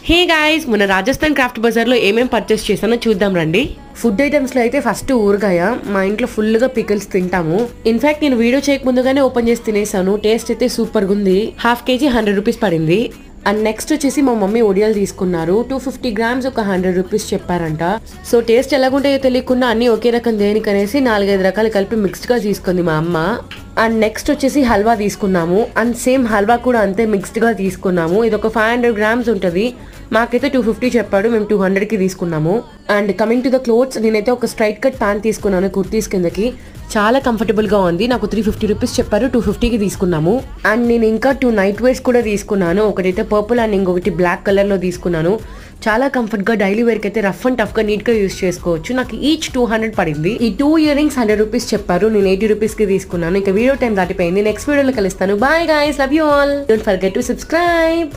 hey guys మన Rajasthan craft బజార్లో ఏమేం పర్చేస్ చేశానో చూద్దాం రండి ఫుడ్ ఐటమ్స్లో అయితే ఫస్ట్ ఊరగాయ మా ఇంట్లో ఫుల్గా పికిల్స్ తింటాము ఇన్ఫాక్ట్ నేను వీడియో చేయకముందుగానే ఓపెన్ చేసి తినేసాను టేస్ట్ అయితే సూపర్గా ఉంది హాఫ్ కేజీ హండ్రెడ్ రూపీస్ పడింది అండ్ నెక్స్ట్ వచ్చేసి మా మమ్మీ ఒడియాలు తీసుకున్నారు టూ ఫిఫ్టీ గ్రామ్స్ ఒక హండ్రెడ్ రూపీస్ చెప్పారంట సో టేస్ట్ ఎలాగుంటాయో తెలియకుండా అన్ని ఒకే రకం దేనికనేసి నాలుగైదు రకాలు కలిపి మిక్స్డ్ గా తీసుకుంది మా అమ్మ అండ్ నెక్స్ట్ వచ్చేసి హల్వా తీసుకున్నాము అండ్ సేమ్ హల్వా కూడా అంతే మిక్స్డ్ గా తీసుకున్నాము ఇది ఒక ఫైవ్ హండ్రెడ్ గ్రామ్స్ ఉంటుంది మాకైతే టూ ఫిఫ్టీ చెప్పాడు మేము టూ హండ్రెడ్కి తీసుకున్నాము and coming to the clothes నేనైతే ఒక స్ట్రైట్ కట్ ప్యాంట్ తీసుకున్నాను కుర్తీస్ కిందకి చాలా కంఫర్టబుల్గా ఉంది నాకు త్రీ ఫిఫ్టీ రూపీస్ చెప్పారు టూ ఫిఫ్టీకి తీసుకున్నాము అండ్ నేను ఇంకా టూ నైట్ వేర్స్ కూడా తీసుకున్నాను ఒకటైతే పర్పుల్ అండ్ ఇంకొకటి బ్లాక్ కలర్లో తీసుకున్నాను చాలా కంఫర్ట్గా డైలీ వేర్కి అయితే రఫ్ అండ్ టఫ్గా నీట్గా యూస్ చేసుకోవచ్చు నాకు ఈచ్ టూ హండ్రెడ్ పడింది ఈ two earrings hundred rupees చెప్పారు నేను ఎయిటీ రూపీస్కి తీసుకున్నాను ఇంకా వీడియో టైం దాటిపోయింది నెక్స్ట్ వీడియోలో కలుస్తాను bye guys love you all don't forget to subscribe